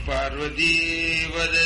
பார்வதீவதே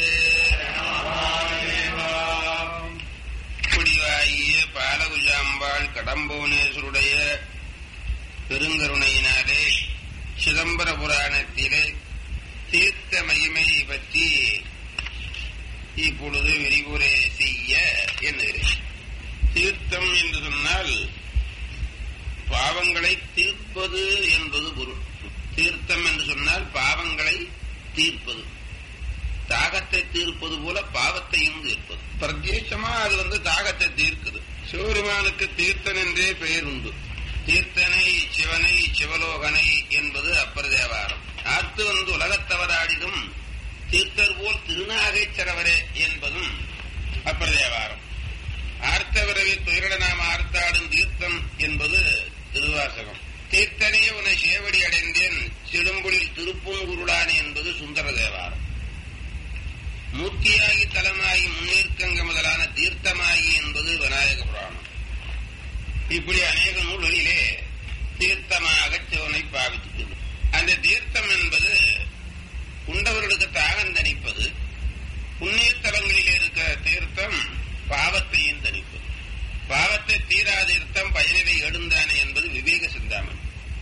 குடிவாகிய பாலகுஜாம்பாள் கடம்புவனேஸ்வருடைய பெருங்கருணையினாலே சிதம்பர புராணத்திலே தீர்த்த மகிமை பற்றி இப்பொழுது விரிவுரை செய்ய எண்ணுகிறேன் தீர்த்தம் என்று சொன்னால் பாவங்களை தீர்ப்பது என்பது பொருள் தீர்த்தம் என்று சொன்னால் பாவங்களை தீர்ப்பது தாகத்தை தீர்ப்பது போல பாவத்தையும் தீர்ப்பது பிரத்யேகமா அது வந்து தாகத்தை தீர்க்குது சிவபெருமானுக்கு தீர்த்தன் என்றே பெயர் உண்டு தீர்த்தனை சிவனை சிவலோகனை என்பது அப்பர் தேவாரம் ஆத்து வந்து உலகத்தவராடிடும் தீர்த்தர் போல் திருநாகைச்சரவரே என்பதும் அப்பர் தேவாரம் ஆர்த்தவரவி துயரட நாம் ஆர்த்தாடும் தீர்த்தம் என்பது திருவாசகம் தீர்த்தனே உன்னை சேவடி அடைந்தேன் சிடும்புளில் திருப்பூங்குருளானே என்பது சுந்தர தேவாரம் மூர்த்தியாகி தலமாகி முன்னேற்கங்க முதலான தீர்த்தமாகி என்பது விநாயக புராணம் இப்படி அநேக நூல்களிலே தீர்த்தமாக சிவனை பாவித்துள்ளது அந்த தீர்த்தம் என்பது உண்டவர்களுக்கு தாகம் தணிப்பது புண்ணியத்தலங்களில் இருக்கிற தீர்த்தம் பாவத்தையும் தணிப்பது பாவத்தை தீரா தீர்த்தம் பயனிலை எழுந்தானே என்பது விவேக சிந்தாமன்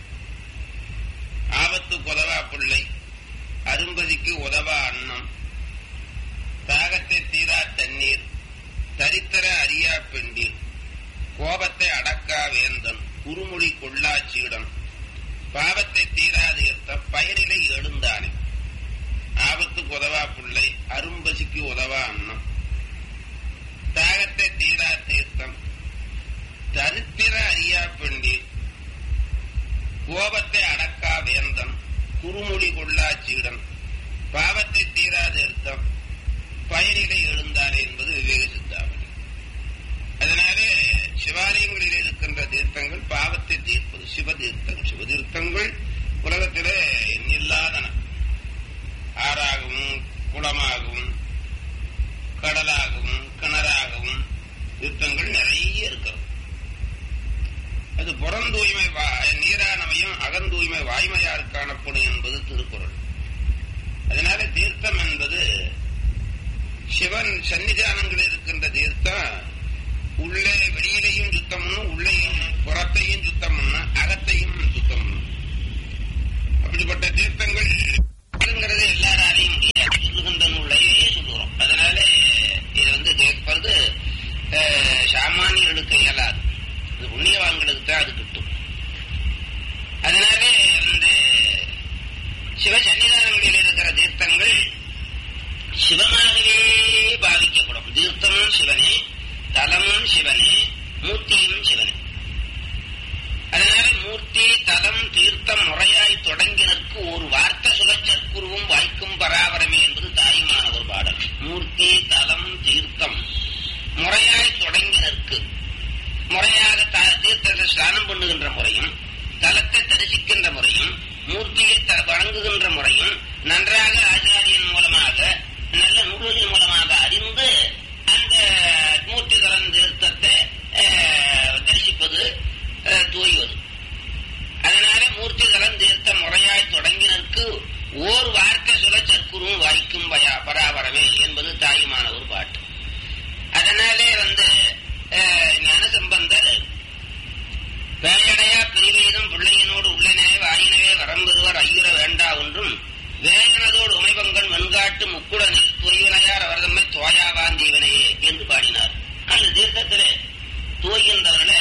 ஆபத்து உதவா பிள்ளை அரும்பதிக்கு உதவா அன்னம் தாகத்தை தீரா தண்ணீர் தரித்திர அறியா பெண்டீர் கோபத்தை அடக்கா வேந்தன் குறுமொழி கொள்ளா சீடம் பாவத்தை தீரா தீர்த்தம் பயனிலை எழுந்தானே ஆபத்துக்கு உதவா பிள்ளை அரும்பசிக்கு உதவா அன்னம் தாகத்தை தீரா தீர்த்தம் தரித்திர அறியா பெண்டி கோபத்தை அடக்கா வேந்தன் குறுமொழி கொள்ளா சீடன் பாவத்தை தீரா தீர்த்தம் பயனிலை எழுந்தாரே என்பது விவேக சித்தாமணி அதனாலே சிவாலயங்களில் இருக்கின்ற தீர்த்தங்கள் பாவத்தை தீர்ப்பது சிவதீர்த்தங்கள் சிவதீர்த்தங்கள் உலகத்திலே எண்ணில்லாதன ஆறாகவும் குளமாகவும் கடலாகவும் கிணறாகவும் தீர்த்தங்கள் நிறைய இருக்கிறது அது புறந்தூய்மை நீரானமையும் அகந்தூய்மை வாய்மையால் காணப்படும் என்பது திருக்குறள் அதனால தீர்த்தம் என்பது சிவன் சன்னிதானங்கள் இருக்கின்ற தீர்த்தம் உள்ளே வெளியிலையும் சுத்தம் உள்ளேயும் புறத்தையும் சுத்தம் அகத்தையும் சுத்தம் அப்படிப்பட்ட தீர்த்தங்கள் சொல்லுங்கிறது எல்லாராலையும் முடியாது சொல்லுகின்ற நூலையே சொல்லுகிறோம் அதனால இது வந்து கேட்பது சாமானியர்களுக்கு இயலாது இது புண்ணியவான்களுக்கு தான் அது கிட்டும் அதனால இந்த சிவ சன்னிதானங்களில் இருக்கிற தீர்த்தங்கள் சிவமாகவே பாவிக்கப்படும் தீர்த்தமும் சிவனே தலமும் சிவனே மூர்த்தியும் சிவனே அதனால மூர்த்தி தலம் தீர்த்தம் முறையாய் தொடங்கினருக்கு ஒரு வார்த்தை சொல்ல சற்குருவும் வாய்க்கும் பராபரமே என்பது தாயுமானவர் பாடல் மூர்த்தி தலம் தீர்த்தம் முறையாய் தொடங்கினருக்கு முறையாக தீர்த்தத்தை ஸ்நானம் பண்ணுகின்ற முறையும் தலத்தை தரிசிக்கின்ற முறையும் மூர்த்தியை வணங்குகின்ற முறையும் நன்றாக ஆச்சாரியன் மூலமாக நல்ல நூல்களின் மூலமாக அறிந்து அந்த மூர்த்தி தலம் தீர்த்தத்தை தரிசிப்பது தூய்வது அதனால மூர்த்தி தலம் தீர்த்த முறையாய் தொடங்கினருக்கு ஓர் வார்த்தை சொல்ல சற்குரும் வாய்க்கும் பயா பராபரமே என்பது தாயுமான ஒரு பாட்டு அதனாலே வந்து ஞானசம்பந்தர் பேயடையா பிரிவெய்தும் பிள்ளையினோடு உள்ளனே வாயினவே வரம்பெறுவர் ஐயுற வேண்டா ஒன்றும் வேயனதோடு உமைபங்கன் வெண்காட்டு முக்குடனில் தூய்வினையார் அவர்தம்மை தோயாவாந்தீவனையே என்று பாடினார் அந்த தீர்த்தத்திலே தூய்கின்றவர்களே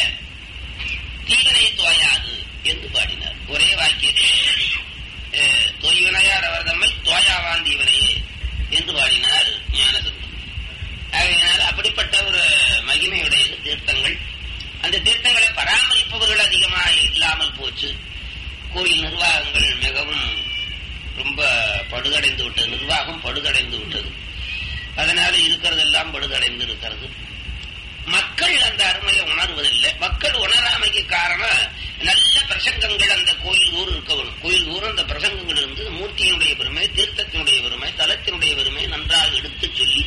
தீவனை தோயாது என்று பாடினார் ஒரே வாக்கியத்தில் தோய்வினையார் அவர் தம்மை தோயாவான் தீவனையே என்று பாடினார் ஞானசம்பந்தம் ஆகையினால் அப்படிப்பட்ட ஒரு மகிமையுடையது தீர்த்தங்கள் அந்த தீர்த்தங்களை பராமரிப்பவர்கள் அதிகமாக இல்லாமல் போச்சு கோயில் நிர்வாகங்கள் மிகவும் ரொம்ப படுதடைந்து விட்டது நிர்வாகம் படுதடைந்து விட்டது அதனால இருக்கிறதெல்லாம் படுதடைந்து இருக்கிறது மக்கள் அந்த அருமையை உணர்வதில்லை மக்கள் உணராமைக்கு காரணம் நல்ல பிரசங்கங்கள் அந்த கோயில் ஊர் இருக்க வேணும் கோயில் ஊர் அந்த பிரசங்கங்கள் இருந்து மூர்த்தியினுடைய பெருமை தீர்த்தத்தினுடைய பெருமை தலத்தினுடைய பெருமை நன்றாக எடுத்து சொல்லி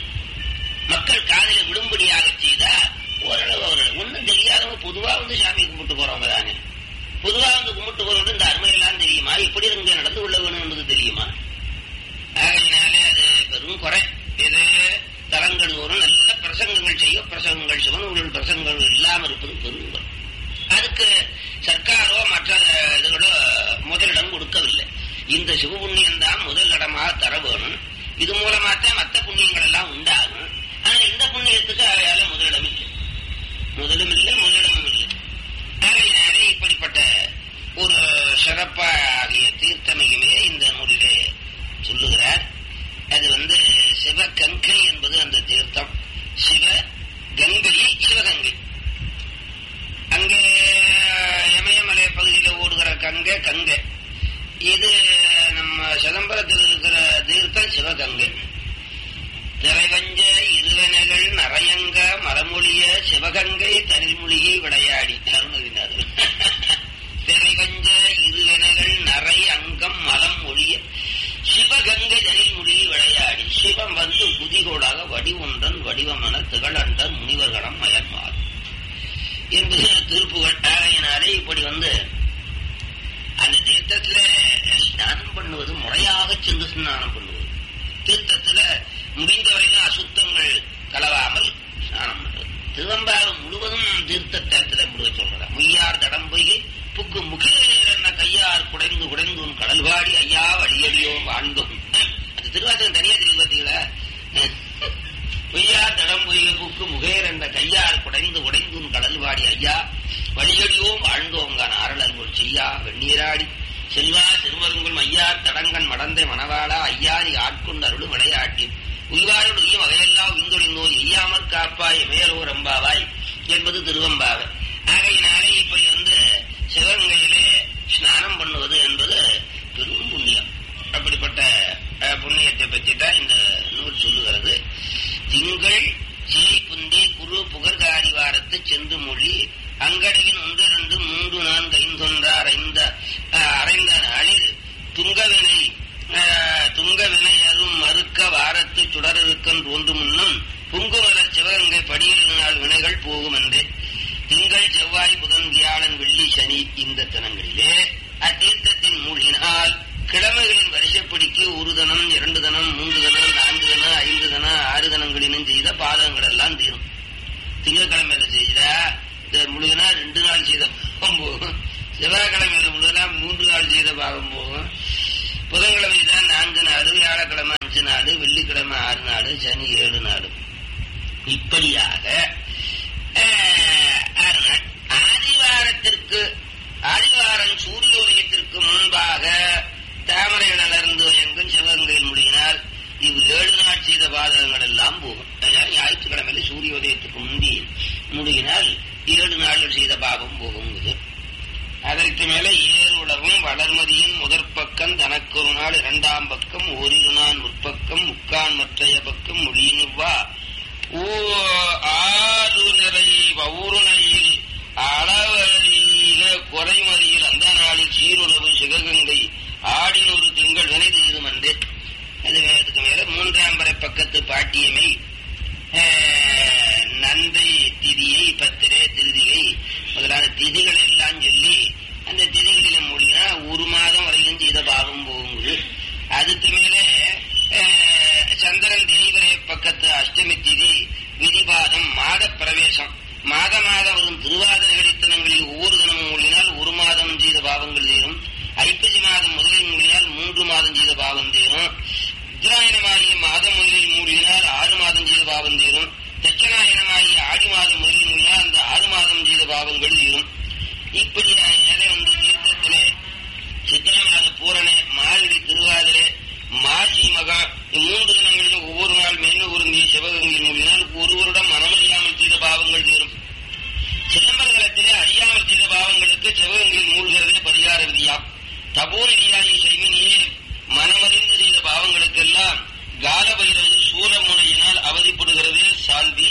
மக்கள் காதலை விடும்படியாக செய்தா ஓரளவு அவர்கள் ஒன்றும் தெரியாதவங்க பொதுவா வந்து சாமி கும்பிட்டு போறவங்க தானே பொதுவா வந்து கும்பிட்டு போறவங்க இந்த அருமையெல்லாம் தெரியுமா இப்படி இங்க நடந்து கொள்ள வேணும் என்பது தெரியுமா சிவபுண்ணியம் தான் முதல் இடமாக தர வேணும் இது மூலமாத்தான் மற்ற புண்ணியங்கள் எல்லாம் உண்டாகும் ஆனா இந்த புண்ணியத்துக்கு அவையால முதலிடம் இல்லை முதலும் இல்லை முதலிடமும் இல்லை ஆகையினாலே இப்படிப்பட்ட ஒரு சிறப்பாகிய தீர்த்தமையுமே இந்த நூலிலே சொல்லுகிறார் அது வந்து சிவகங்கை என்பது அந்த தீர்த்தம் சிவ கங்கை சிவகங்கை அங்கே இமயமலை பகுதியில் ஓடுகிற கங்கை கங்கை இது நம்ம சிதம்பரத்தில் இருக்கிற தீர்த்தம் சிவகங்கை திரைவஞ்ச இருவனைகள் நரையங்க மரமொழிய சிவகங்கை தனிமொழியை விளையாடி அருணகிரிநாதர் திரைவஞ்ச இருவனைகள் நரை அங்கம் மலம் மொழிய சிவகங்கை தனிமொழியை விளையாடி சிவம் வந்து குதிகோடாக வடிவொன்றன் வடிவமென திகழண்டர் முனிவர்களிடம் மயன்மார் என்பது திருப்புகள் ஆகையினாலே இப்படி வந்து அந்த தீர்த்தத்துல ஸ்நானம் பண்ணுவது முறையாக சென்று ஸ்நானம் பண்ணுவது தீர்த்தத்துல முடிந்தவரையிலும் அசுத்தங்கள் கலவாமல் ஸ்நானம் பண்றது திருவம்பாகம் முழுவதும் தீர்த்த தலத்துல முழுக சொல்றதா முய்யார் தடம் பொய் புக்கு முகிலேர் என்ன கையார் குடைந்து குடைந்து உன் கடல்வாடி ஐயா வழியடியோ வாழ்ந்தோம் அது திருவாசகம் தனியா தெரியுது பார்த்தீங்களா பொய்யார் தடம் பொய்ய புக்கு முகேர் என்ற கையார் குடைந்து குடைந்து உன் கடல்வாடி ஐயா வழியடியோம் வாழ்ந்தோங்கான ஆரலர்கள் செய்யா வெந்நீராடி செல்வா திருமருங்குள் மையார் தடங்கன் மடந்தை மணவாளா ஐயா நீ ஆட்கொண்டு அருளும் விளையாட்டி உய்வாரோடு உய்யும் வகையெல்லாம் உய்ந்தொழிந்தோ எய்யாமற் காப்பாய் மேலோ ரம்பாவாய் என்பது திருவம்பாவை ஆகையினாலே இப்படி வந்து சிவகங்கையிலே ஸ்நானம் பண்ணுவது என்பது பெரும் புண்ணியம் அப்படிப்பட்ட அஹ், புண்ணியத்தை பற்றி தான் இந்த நூல் சொல்லுகிறது திங்கள் சிலை புந்தி குரு புகழ்காரி வாரத்து சென்று மொழி அங்கடையின் ஒன்றிரண்டு மூன்று நான்கு ஐந்தொன்றார் ஐந்த அஹ், அரைந்த நாளில் துங்கவினை அஹ், துங்கவினை அரும் மறுக்க வாரத்து சுடரிருக்கன் தோன்று முன்னும் புங்குமல சிவகங்கை படியில் நாள் வினைகள் போகும் என்றே திங்கள் செவ்வாய் புதன் வியாழன் வெள்ளி சனி இந்த தினங்களிலே அத்தீர்த்தத்தின் மூழ்கினால் கிழமைகளின் வரிசைப்படிக்கு ஒரு தனம் இரண்டு தனம் மூன்று தனம் நான்கு தனம் ஐந்து தனம் ஆறு தனங்களிலும் செய்த பாதங்கள் எல்லாம் தீரும் திங்கட்கிழமையில செய்தா இந்த முழுகினா ரெண்டு நாள் செய்த பாவம் போகும் செவ்வாய்க்கிழமையில முழுகினா மூன்று நாள் செய்த பாவம் போகும் புதன்கிழமை தான் நான்கு நாள் வியாழக்கிழமை அஞ்சு நாள் வெள்ளிக்கிழமை ஆறு நாள் சனி ஏழு நாள் இப்படியாக அஹ், ஆறு நாள். ஆதிவாரத்திற்கு ஆதிவாரம் சூரியோதயத்திற்கு முன்பாக தாமரை நலர்ந்து எங்கும் சிவகங்கையில் முடியினால் இவ் ஏழு நாள் செய்த பாதகங்கள் எல்லாம் போகும் அதனால ஞாயிற்றுக்கிழமையில சூரியோதயத்துக்கு முந்தி முடியினால் ஏழு நாள்கள் செய்த பாவம் போகுங்குது அதற்கு மேல ஏறுளவும் வளர்மதியின் முதற் பக்கம் தனக்கொரு நாள் இரண்டாம் பக்கம் ஓரிரு நாள் முற்பக்கம் முக்கான் மற்றைய பக்கம் மொழியினுவா ஆறு நிறை வவுருணையில் அளவறிக குறைமதியில் அந்த நாளில் சீருளவு சிவகங்கை ஆடினொரு திங்கள் வினை செய்தும் அன்றே அது அதுக்கு மேல மூன்றாம் பறை பக்கத்து பாட்டியமை அஹ், நந்தை திதியை பத்திரை திருதிகை முதலான திதிகளை எல்லாம் சொல்லி அந்த திதிகளில மூடினா ஒரு மாதம் வரையிலும் செய்த பாவம் போகுது அதுக்கு மேல அஹ், சந்திரன் தேய்வரை பக்கத்து அஷ்டமி திதி விதிபாதம் மாத பிரவேசம் மாத மாதம் வரும் திருவாதிரை கடித்தனங்களில் ஒவ்வொரு தினமும் மூடினால் ஒரு மாதம் செய்த பாவங்கள் தீரும் ஐப்பசி மாதம் முதலில் மூடினால் மூன்று மாதம் செய்த பாவம் தீரும் உத்தராயணமாகிய மாதம் முதலில் மூடினால் ஆறு மாதம் செய்த பாவம் தீரும் தட்சணாயனமாகிய ஆடி மாதம் முதலில் மூடினால் அந்த ஆறு மாதம் செய்த பாவங்கள் தீரும் இப்படி நிலை வந்து தீர்த்தத்திலே சித்திரை மாத பூரண மார்கழி திருவாதிரை மாசி மகா இம்மூன்று தினங்களிலும் ஒவ்வொரு நாள் மேன்மை பொருந்திய சிவகங்கையில் மூடினால் ஒரு வருடம் மனமறியாமல் செய்த பாவங்கள் தீரும் சிதம்பரத்திலே அறியாமல் செய்த பாவங்களுக்கு சிவகங்கையில் மூழ்கிறதே பரிகார விதியாம் தபோநிதியாகி செய்மினியே மனமறிந்து செய்த பாவங்களுக்கெல்லாம் காலபைரவது சூரமுனையினால் அவதிப்படுகிறதே சால்வி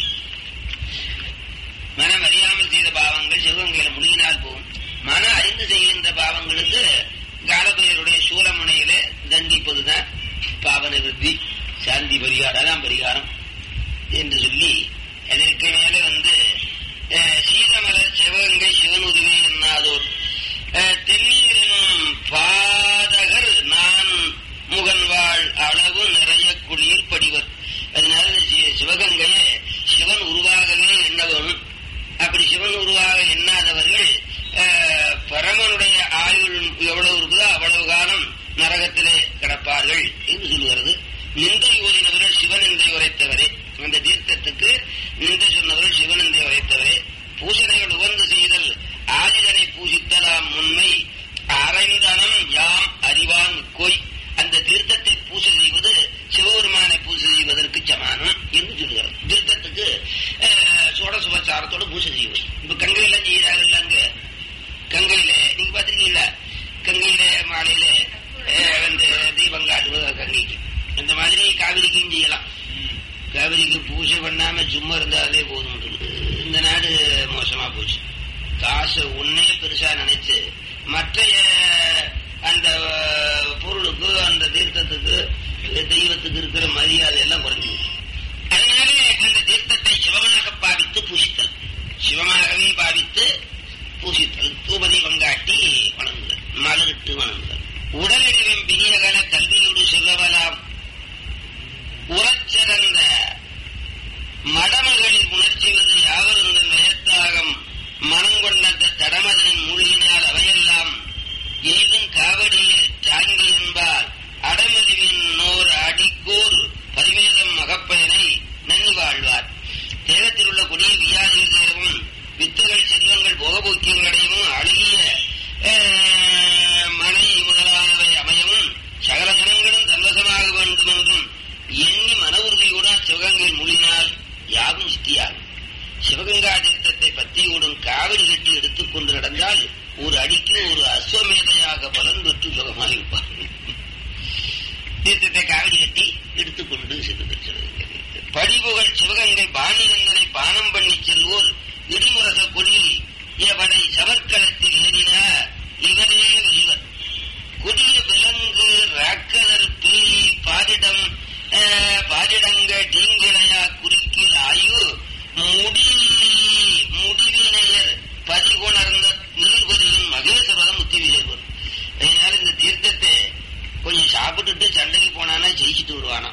மனம் அறியாமல் செய்த பாவங்கள் சிவகங்கையில முடியினால் போகும் மன அறிந்து செய்கின்ற பாவங்களுக்கு காலபைரருடைய சூரமுனையிலே தண்டிப்பதுதான் பாவ நிவர்த்தி சாந்தி பரிகாரம் அதான் பரிகாரம் என்று சொல்லி அதற்கு மேலே வந்து அஹ், சீதமலர் சிவகங்கை சிவனுதவி என்னாதோர் அஹ், தென்னீரனும் பாதகர் நான் முகன்வாள் அளவு நிறைய குளிர் படிவர் அதனால சி- சிவகங்கையை சிவன் உருவாகவே எண்ண வேணும் அப்படி சிவன் உருவாக எண்ணாதவர்கள் அஹ், பரமனுடைய ஆயுள் எவ்வளவு இருக்குதோ அவ்வளவு காலம் நரகத்திலே மாலையில அஹ், வந்து தீபம் காட்டுவது கங்கைக்கு இந்த மாதிரி காவிரிக்கும் செய்யலாம் காவிரிக்கு பூஜை பண்ணாம சும்மா இருந்தாலே போதும் இந்த நாடு மோசமா போச்சு காசு ஒன்னே பெருசா நினைச்சு மற்ற அஹ், அந்த அஹ், பொருளுக்கு அந்த தீர்த்தத்துக்கு தெய்வத்துக்கு இருக்கிற மரியாதை எல்லாம் குறைஞ்சு போச்சு அதனாலே அந்த தீர்த்தத்தை சிவமாக பாவித்து பூசித்தல் சிவமாகவே பாவித்து பூசித்தல் தூபதி பங்காட்டி வணங்குதல் மலரிட்டு வணங்குதல் உடலிடம் பிரியகல கல்வியோடு செல்வலாம் உறச்சிறந்த மடமகளில் உணர்ச்சிவது யாவருந்த நயத்தாகம் மனங்கொண்ட தடமதனின் மூழ்கினால் அவையெல்லாம் ஏதும் காவடியில் தாங்கி என்பார் அடமதிவின் நோர் அடிக்கோர் பதிவேதம் மகப்பயனை நன்கு வாழ்வார் தேகத்தில் உள்ள கொடிய வியாதிகள் தேரவும் வித்துகள் செல்வங்கள் போகபோக்கியங்களடையவும் அழகிய அஹ், மனை முதலானவை அமையவும் சகல ஜனங்களும் தன்வசமாக வேண்டும் என்றும் எண்ணி மன உறுதியுடன் சிவகங்கையில் மூழ்கினால் யாவும் சித்தியாகும் சிவகங்கா தீர்த்தத்தை பத்தியோடும் காவிரி கட்டி எடுத்துக்கொண்டு நடந்தால் ஒரு அடிக்கு ஒரு அஸ்வமேதையாக பலன் பெற்று சுகமாக இருப்பார் தீர்த்தத்தை காவிரி கட்டி எடுத்துக்கொண்டு சென்று சிவகங்கை தீர்த்தம். படிபுகள் சிவகங்கை பாணிநந்தனை பானம் பண்ணி செல்வோர் இடிமுரச கொடி எவனை சமர்க்களத்தில் ஏறினார் இவரே இவர் கொடிய விலங்கு ராக்கதர் பேரி பாரிடம் அஹ், பாரிடங்க டீங்கிளையா குறுக்கில் ஆயு முடி முடிவினையர் பதிகுணர்ந்த நீர்வதியின் மகேஸ்வரதம் முத்திவி சேர்வர் அதனால இந்த தீர்த்தத்தை கொஞ்சம் சாப்பிட்டுட்டு சண்டைக்கு போனானா ஜெயிச்சுட்டு வருவானா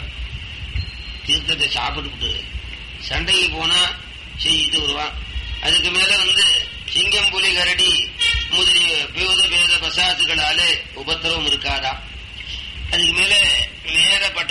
தீர்த்தத்தை சாப்பிட்டுட்டு சண்டைக்கு போனா ஜெயிச்சுட்டு வருவான் அதுக்கு மேல வந்து சிங்கம் புலி கரடி முதலிய பேத பேத பசாசுகளாலே உபத்திரவம் இருக்காதா அதுக்கு மேல நேரப்பட்ட